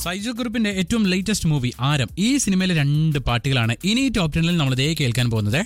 സൈജു ഗ്രൂപ്പിന്റെ ഏറ്റവും latest movie ആരം ഈ സിനിമയിലെ രണ്ട് പാട്ടുകളാണ് ഇനി ടോപ്പ് ടെന്നിൽ നമ്മൾ ഇതേ കേൾക്കാൻ പോകുന്നത്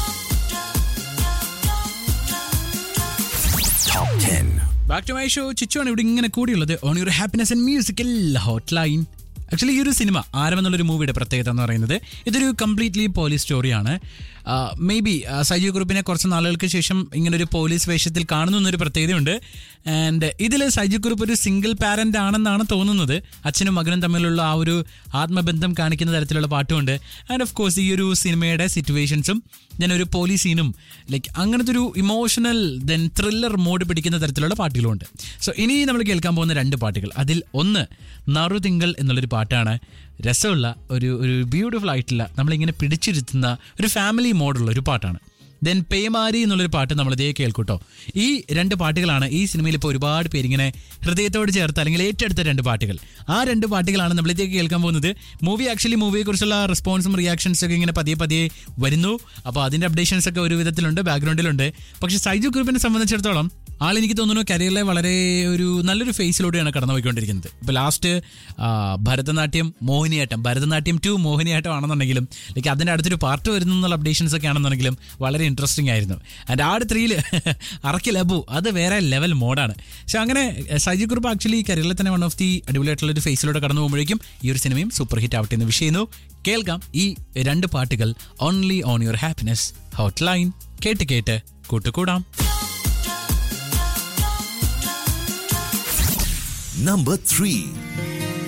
ബാക്ക് ടു മൈ ഷോ ചിച്ചുവാണ് ഇവിടെ ഇങ്ങനെ കൂടിയുള്ളത് on your happiness and musical hot line actually ഈ ഒരു സിനിമ ആരം എന്നുള്ളൊരു മൂവിയുടെ പ്രത്യേകത എന്ന് പറയുന്നത് ഇതൊരു കംപ്ലീറ്റ്ലി പോലീസ് സ്റ്റോറിയാണ് മേ ബി സൈജു ഗ്രൂപ്പിനെ കുറച്ച് നാളുകൾക്ക് ശേഷം ഇങ്ങനെ ഒരു പോലീസ് വേഷത്തിൽ കാണുന്നു എന്നൊരു പ്രത്യേകതയുണ്ട് ആൻഡ് ഇതിൽ സൈജു ഗ്രൂപ്പ് ഒരു സിംഗിൾ പാരന്റ് ആണെന്നാണ് തോന്നുന്നത് അച്ഛനും മകനും തമ്മിലുള്ള ആ ഒരു ആത്മബന്ധം കാണിക്കുന്ന തരത്തിലുള്ള പാട്ടുമുണ്ട് ആൻഡ് ഓഫ് കോഴ്സ് ഈ ഒരു സിനിമയുടെ സിറ്റുവേഷൻസും ദെൻ ഒരു പോലീസ് സീനും ലൈക്ക് അങ്ങനത്തെ ഒരു ഇമോഷണൽ ദെൻ ത്രില്ലർ മോഡ് പിടിക്കുന്ന തരത്തിലുള്ള പാട്ടുകളുമുണ്ട് സോ ഇനി നമ്മൾ കേൾക്കാൻ പോകുന്ന രണ്ട് പാട്ടുകൾ അതിൽ ഒന്ന് നറുതിങ്കൾ എന്നുള്ളൊരു പാട്ടാണ് രസമുള്ള ഒരു ഒരു ബ്യൂട്ടിഫുൾ ആയിട്ടുള്ള നമ്മളിങ്ങനെ പിടിച്ചിരുത്തുന്ന ഒരു ഫാമിലി മോഡുള്ള ഒരു പാട്ടാണ് ദെൻ പേമാരി എന്നുള്ളൊരു പാട്ട് നമ്മൾ ഇതേ കേൾക്കൂട്ടോ ഈ രണ്ട് പാട്ടുകളാണ് ഈ സിനിമയിൽ ഇപ്പോൾ ഒരുപാട് പേരിങ്ങനെ ഹൃദയത്തോട് ചേർത്ത് അല്ലെങ്കിൽ ഏറ്റെടുത്ത രണ്ട് പാട്ടുകൾ ആ രണ്ട് പാട്ടുകളാണ് നമ്മൾ ഇതേക്ക് കേൾക്കാൻ പോകുന്നത് മൂവി ആക്ച്വലി മൂവിയെക്കുറിച്ചുള്ള റെസ്പോൺസും റിയാക്ഷൻസും ഒക്കെ ഇങ്ങനെ പതിയെ പതിയെ വരുന്നു അപ്പോൾ അതിൻ്റെ അപ്ഡേഷൻസ് ഒക്കെ ഒരു വിധത്തിലുണ്ട് ബാക്ക്ഗ്രൗണ്ടിലുണ്ട് പക്ഷേ സൈജു ഗ്രൂപ്പിനെ സംബന്ധിച്ചിടത്തോളം ആൾ എനിക്ക് തോന്നുന്നു കരിയറിലെ വളരെ ഒരു നല്ലൊരു ഫേസിലൂടെയാണ് കടന്നു പോയിക്കൊണ്ടിരിക്കുന്നത് ഇപ്പോൾ ലാസ്റ്റ് ഭരതനാട്യം മോഹിനിയാട്ടം ഭരതനാട്യം ടു മോഹിനിയാട്ടം ആണെന്നുണ്ടെങ്കിലും ലൈക്ക് അതിൻ്റെ അടുത്തൊരു പാർട്ട് വരുന്നു എന്നുള്ള അപ്ഡേഷൻസ് ഒക്കെ ആണെന്നുണ്ടെങ്കിലും വളരെ ഇൻട്രസ്റ്റിംഗ് ആയിരുന്നു ആൻഡ് ആട് ത്രീയിൽ അറക്കി ലബു അത് വേറെ ലെവൽ മോഡാണ് പക്ഷെ അങ്ങനെ സൈജി ഗ്രൂപ്പ് ആക്ച്വലി കരിയറിലെ തന്നെ വൺ ഓഫ് ദി അടിപൊളിയായിട്ടുള്ള ഒരു ഫേസിലൂടെ കടന്നു പോകുമ്പോഴേക്കും ഈ ഒരു സിനിമയും സൂപ്പർ ഹിറ്റ് ആവട്ടെ എന്ന് വിഷയുന്നു കേൾക്കാം ഈ രണ്ട് പാട്ടുകൾ only on your happiness hot line കേട്ട് കേട്ട് കൂട്ടുകൂടാം Number 3.